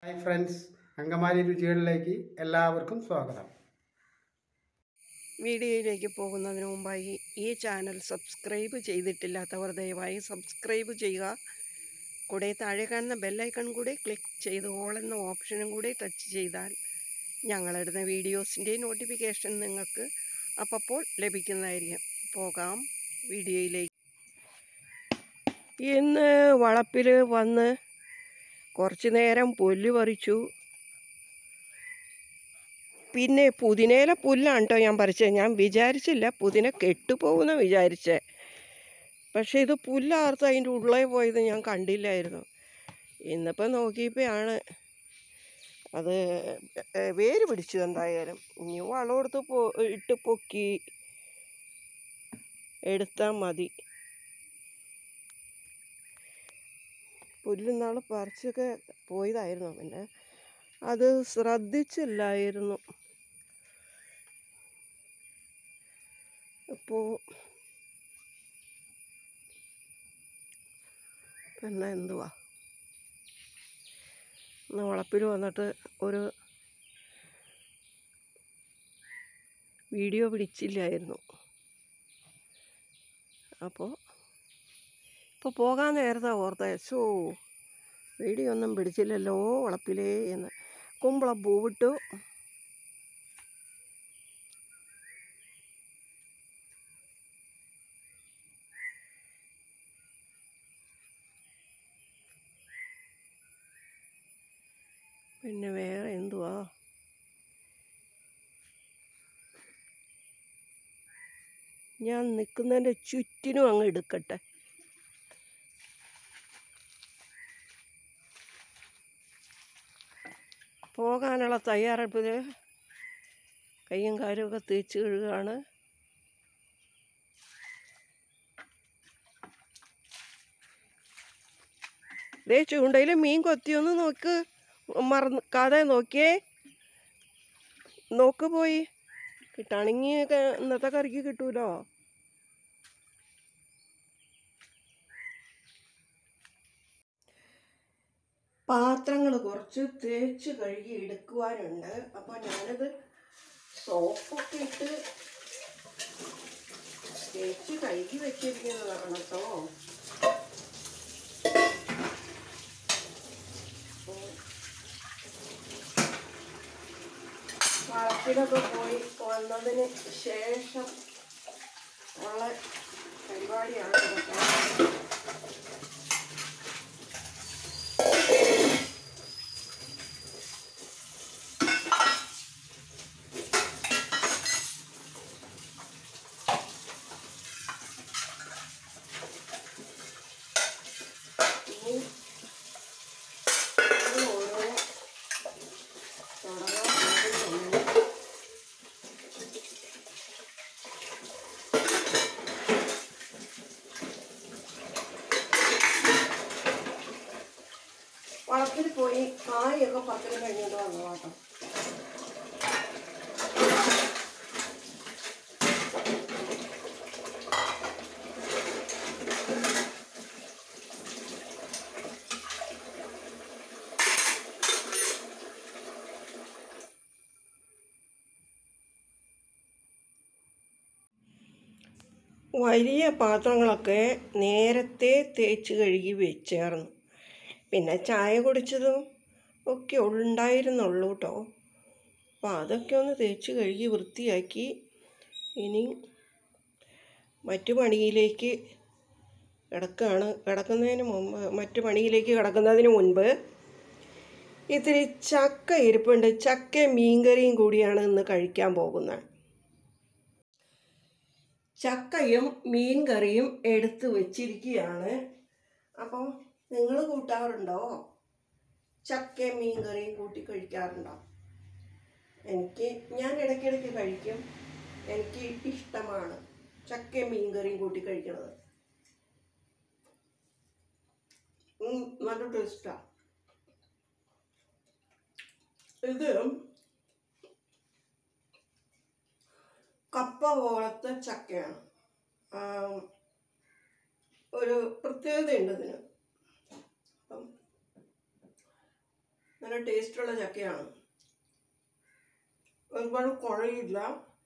Hi friends Angamaly രുചികളിലേക്ക് എല്ലാവർക്കും സ്വാഗതം വീഡിയോയിലേക്ക് പോകുന്നതിന് മുമ്പായി ഈ ചാനൽ സബ്സ്ക്രൈബ് ചെയ്തിട്ടില്ലാത്തവർ ദയവായി സബ്സ്ക്രൈബ് ചെയ്യുക കൂടെ താഴെ കാണുന്ന ബെല്ലൈക്കൺ കൂടി ക്ലിക്ക് ചെയ്ത് ഓൾ എന്ന ഓപ്ഷനും കൂടി ടച്ച് ചെയ്താൽ ഞങ്ങളിടുന്ന വീഡിയോസിൻ്റെ നോട്ടിഫിക്കേഷൻ നിങ്ങൾക്ക് അപ്പോൾ ലഭിക്കുന്നതായിരിക്കും പോകാം വീഡിയോയിലേക്ക് ഇന്ന് വളപ്പിൽ വന്ന് കുറച്ച് നേരം പുല്ല് പറിച്ചു പിന്നെ പുതിനയില പുല്ലാണ് കേട്ടോ ഞാൻ പറിച്ചത് ഞാൻ വിചാരിച്ചില്ല പുതിന കെട്ടുപോകുന്ന വിചാരിച്ചേ പക്ഷേ ഇത് പുല്ലാർത്ത് അതിൻ്റെ ഉള്ളിൽ പോയത് ഞാൻ കണ്ടില്ലായിരുന്നു ഇന്നിപ്പോൾ നോക്കിയപ്പോഴാണ് അത് ഏ, വേര് പിടിച്ചു എന്തായാലും ഇനി വളം എടുത്ത് പോ ഇട്ട് പൊക്കി എടുത്താൽ മതി പുല്ലിന്നാൾ പറിച്ചൊക്കെ പോയതായിരുന്നു പിന്നെ അത് ശ്രദ്ധിച്ചില്ലായിരുന്നു അപ്പോൾ പിന്നെ എന്തുവാ ഇന്ന് വളപ്പിൽ വന്നിട്ട് ഒരു വീഡിയോ പിടിച്ചില്ലായിരുന്നു അപ്പോൾ ഇപ്പോൾ പോകാൻ നേരത്തെ ഓർത്ത ഷോ വീഡിയോ ഒന്നും പിടിച്ചില്ലല്ലോ വളപ്പിലേ എന്ന് കുമ്പളം പൂവിട്ടു പിന്നെ വേറെ എന്തുവാ ഞാൻ നിൽക്കുന്നതിൻ്റെ ചുറ്റിനും അങ്ങ് എടുക്കട്ടെ പോകാനുള്ള തയ്യാറെടുപ്പിൽ കയ്യും കാലുമൊക്കെ തേച്ച് കഴുകുകയാണ് ദേ ചൂണ്ടയിൽ മീൻ കൊത്തിയൊന്ന് നോക്ക് മറക്കാതെ നോക്കിയേ നോക്ക് പോയി കിട്ടാണെങ്കിൽ ഇന്നത്തെ കറിക്ക് കിട്ടൂലോ പാത്രങ്ങൾ കുറച്ച് തേച്ച് കഴുകി എടുക്കുവാനുണ്ട് അപ്പോൾ ഞാനത് സോപ്പൊക്കെ ഇട്ട് തേച്ച് കഴുകി വെച്ചിരിക്കുന്നതാണ് കേട്ടോ വളത്തിലൊക്കെ പോയി വന്നതിന് ശേഷം ഉള്ള പരിപാടിയാണ് ഇതൊക്കെ ഇനി ഇത് ഓരോ തുടങ്ങാൻ പോകുന്നുണ്ട് വളത്തിൽ പോയി കായൊക്കെ പത്തിന് കഴിഞ്ഞിട്ട് വന്നു കേട്ടോ വലിയ പാത്രങ്ങളൊക്കെ നേരത്തെ തേച്ച് കഴുകി വെച്ചായിരുന്നു പിന്നെ ചായ കുടിച്ചതും ഒക്കെ ഉണ്ടായിരുന്നുള്ളൂ കേട്ടോ അപ്പോൾ അതൊക്കെ ഒന്ന് തേച്ച് കഴുകി വൃത്തിയാക്കി ഇനി മറ്റു പണിയിലേക്ക് കിടക്കുകയാണ് കിടക്കുന്നതിന് മുമ്പ് മറ്റു പണിയിലേക്ക് കിടക്കുന്നതിന് മുൻപ് ഇത്തിരി ചക്ക ഇരിപ്പുണ്ട് ചക്ക മീൻകറിയും കൂടിയാണ് ഇന്ന് കഴിക്കാൻ പോകുന്നത് ചക്കയും മീൻ കറിയും എടുത്ത് വെച്ചിരിക്കുകയാണ് അപ്പം നിങ്ങൾ കൂട്ടാറുണ്ടോ ചക്കയും മീൻ കറിയും കൂട്ടി കഴിക്കാറുണ്ടോ എനിക്ക് ഞാൻ ഇടയ്ക്കിടയ്ക്ക് കഴിക്കും എനിക്ക് ഇഷ്ടമാണ് ചക്കയും മീൻ കറിയും കൂട്ടി കഴിക്കുന്നത് ഉം, നല്ല ടേസ്റ്റാണ് ഇത് കപ്പ പോലത്തെ ചക്കയാണ് ആം, ഒരു പ്രത്യേകതയുണ്ട് ഇതിന് അപ്പം നല്ല ടേസ്റ്റുള്ള ചക്കയാണ് ഒരുപാട് കുഴയില്ല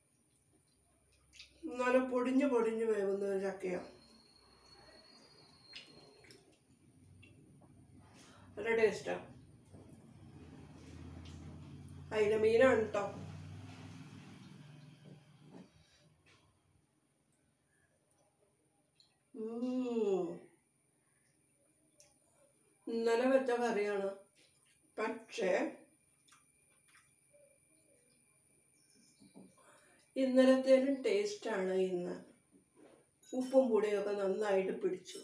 നല്ല പൊടിഞ്ഞ് പൊടിഞ്ഞ് വേവുന്ന ഒരു ചക്കയാണ് നല്ല ടേസ്റ്റാണ് അയില മീനാണ് കേട്ടോ ഉം. ഇന്നലെ വെച്ച കറിയാണ് പക്ഷേ ഇന്നലത്തേലും ടേസ്റ്റാണ് ഇന്ന് ഉപ്പും പൊടിയൊക്കെ നന്നായിട്ട് പിടിച്ചു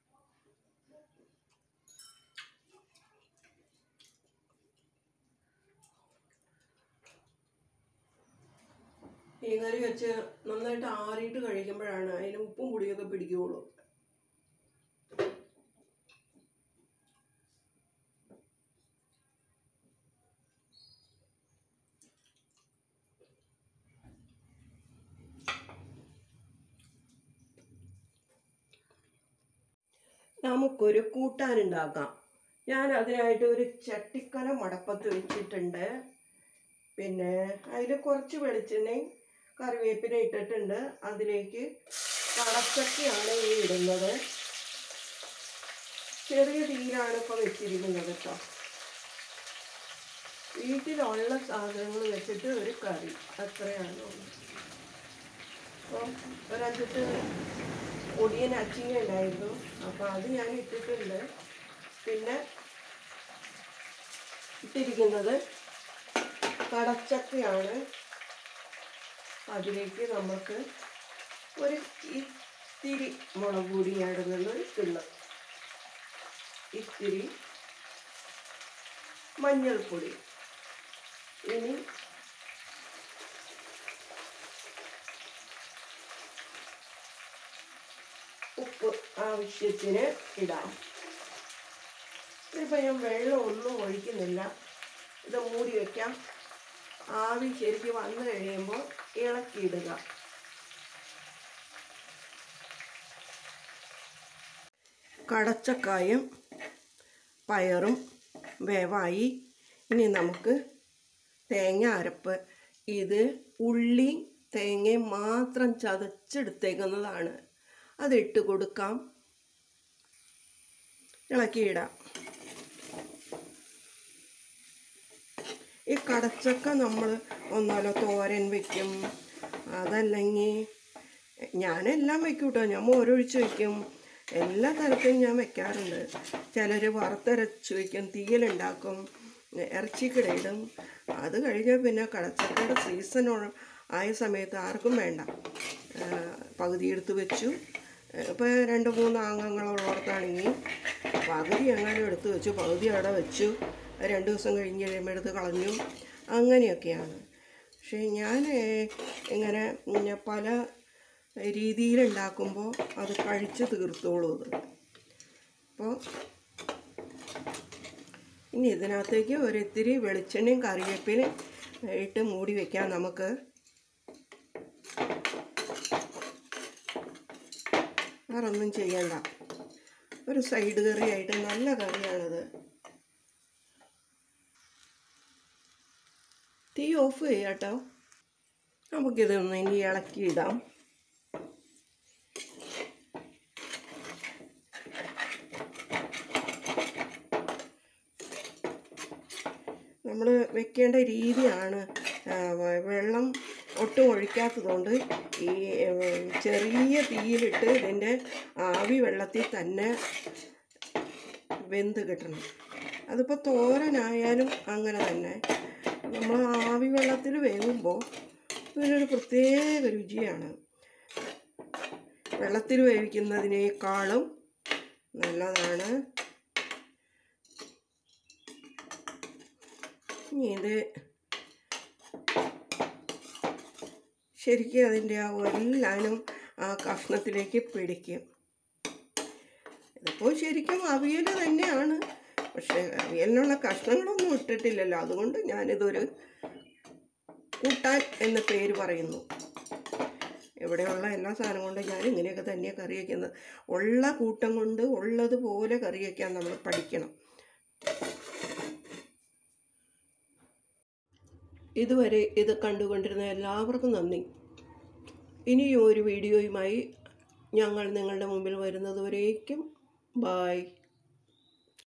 ഈ കറി വെച്ച് നന്നായിട്ട് ആറിയിട്ട് കഴിക്കുമ്പോഴാണ് അതിന് ഉപ്പും പൊടിയൊക്കെ പിടിക്കുകയുള്ളൂ നമുക്കൊരു കൂട്ടാനുണ്ടാക്കാം ഞാൻ അതിനായിട്ട് ഒരു ചട്ടിക്കല മടപ്പത്ത് വെച്ചിട്ടുണ്ട് പിന്നെ അതിൽ കുറച്ച് വെളിച്ചെണ്ണയും കറിവേപ്പില ഇട്ടിട്ടുണ്ട് അതിലേക്ക് കടച്ചക്കയാണ് ഈ ഇടുന്നത് ചെറിയ തീയിലാണ് ഇപ്പോൾ വെച്ചിരിക്കുന്നത് കേട്ടോ വീട്ടിലുള്ള സാധനങ്ങൾ വെച്ചിട്ട് ഒരു കറി അത്രയാണ് അപ്പോൾ ഒരഞ്ചിട്ട് ഒടിയൻ അച്ചിങ്ങ ഉണ്ടായിരുന്നു അപ്പോൾ അത് ഞാൻ ഇട്ടിട്ടുണ്ട് പിന്നെ ഇട്ടിരിക്കുന്നത് കടച്ചക്കയാണ് അതിലേക്ക് നമുക്ക് ഒരു ഇത്തിരി മുളക് പൊടി ഞാൻ ഇടുന്നത് ഇടുന്നു ഇത്തിരി മഞ്ഞൾപ്പൊടി ഇനി ഉപ്പ് ആവശ്യത്തിന് ഇടാം ഇപ്പം ഞാൻ വെള്ളം ഒന്നും ഒഴിക്കുന്നില്ല ഇത് മൂടി വയ്ക്കാം ആവി ശരിക്ക് വന്നു കഴിയുമ്പോൾ ഇളക്കിയിടുക കടച്ചക്കായും പയറും വേവായി ഇനി നമുക്ക് തേങ്ങ അരപ്പ് ഇത് ഉള്ളി തേങ്ങയും മാത്രം ചതച്ചെടുത്തേക്കുന്നതാണ് അതിട്ട് കൊടുക്കാം ഇളക്കിയിടാം ഈ കടച്ചക്ക നമ്മൾ ഒന്നാലോ തോരൻ വെക്കും അതല്ലെങ്കിൽ ഞാനെല്ലാം വെക്കും കേട്ടോ ഞാൻ മോരൊഴിച്ച് വെക്കും എല്ലാ തരത്തിലും ഞാൻ വെക്കാറുണ്ട് ചിലർ വറുത്തരച്ച് വെക്കും തീയലുണ്ടാക്കും ഇറച്ചിക്കിടയിടും അത് കഴിഞ്ഞാൽ പിന്നെ കടച്ചക്കയുടെ സീസൺ ആയ സമയത്ത് ആർക്കും വേണ്ട ആ, പകുതി എടുത്ത് വെച്ചു ഇപ്പോൾ രണ്ട് മൂന്ന് അംഗങ്ങളുള്ളിടത്താണെങ്കിൽ പകുതി എങ്ങാനും എടുത്ത് വെച്ചു പകുതി അവിടെ വെച്ചു രണ്ട് ദിവസം കഴിഞ്ഞ് കഴിയുമ്പോൾ എടുത്ത് കളഞ്ഞു അങ്ങനെയൊക്കെയാണ് പക്ഷേ ഞാൻ ഏഹ്, ഇങ്ങനെ ഉം, പല രീതിയിലുണ്ടാക്കുമ്പോൾ അത് കഴിച്ച് തീർത്തോളൂ അത് അപ്പോൾ ഇനി ഇതിനകത്തേക്ക് ഒരിത്തിരി വെളിച്ചെണ്ണയും കറിവേപ്പിലയും ഇട്ട് മൂടി വെക്കാം നമുക്ക് വേറൊന്നും ചെയ്യണ്ട ഒരു സൈഡ് കറിയായിട്ട് നല്ല കറിയാണിത് തീ ഓഫ് ചെയ്യാട്ടോ നമുക്കിതൊന്ന് ഇനി ഇളക്കിയിടാം നമ്മൾ വെക്കേണ്ട രീതിയാണ് ആ, വ- വെള്ളം ഒട്ടും ഒഴിക്കാത്തതുകൊണ്ട് ഈ ഉം, ചെറിയ തീയിലിട്ട് ഇതിൻ്റെ ആവി വെള്ളത്തിൽ തന്നെ വെന്ത് കിട്ടണം അതിപ്പോൾ തോരനായാലും അങ്ങനെ തന്നെ നമ്മൾ ആവി വെള്ളത്തിൽ വേകുമ്പോൾ ഇതിനൊരു പ്രത്യേക രുചിയാണ് വെള്ളത്തിൽ വേവിക്കുന്നതിനേക്കാളും നല്ലതാണ് ഇനി ഇത് ശരിക്കും അതിൻ്റെ ആ എല്ലാനും ആ കഷ്ണത്തിലേക്ക് പിടിക്കും ഇതിപ്പോൾ ശരിക്കും അവിയൽ തന്നെയാണ് പക്ഷേ അവിയലിനുള്ള കഷ്ണങ്ങളൊന്നും ഇട്ടിട്ടില്ലല്ലോ അതുകൊണ്ട് ഞാനിതൊരു കൂട്ടാൻ എന്ന പേര് പറയുന്നു ഇവിടെയുള്ള എല്ലാ സാധനം കൊണ്ട് ഞാൻ ഇങ്ങനെയൊക്കെ തന്നെയാണ് കറി വയ്ക്കുന്നത് ഉള്ള കൂട്ടം കൊണ്ട് ഉള്ളതുപോലെ കറി വയ്ക്കാൻ നമ്മൾ പഠിക്കണം ഇതുവരെ ഇത് കണ്ടുകൊണ്ടിരുന്ന എല്ലാവർക്കും നന്ദി ഇനിയും ഒരു വീഡിയോയുമായി ഞങ്ങൾ നിങ്ങളുടെ മുമ്പിൽ വരുന്നതുവരേക്കും ബായ്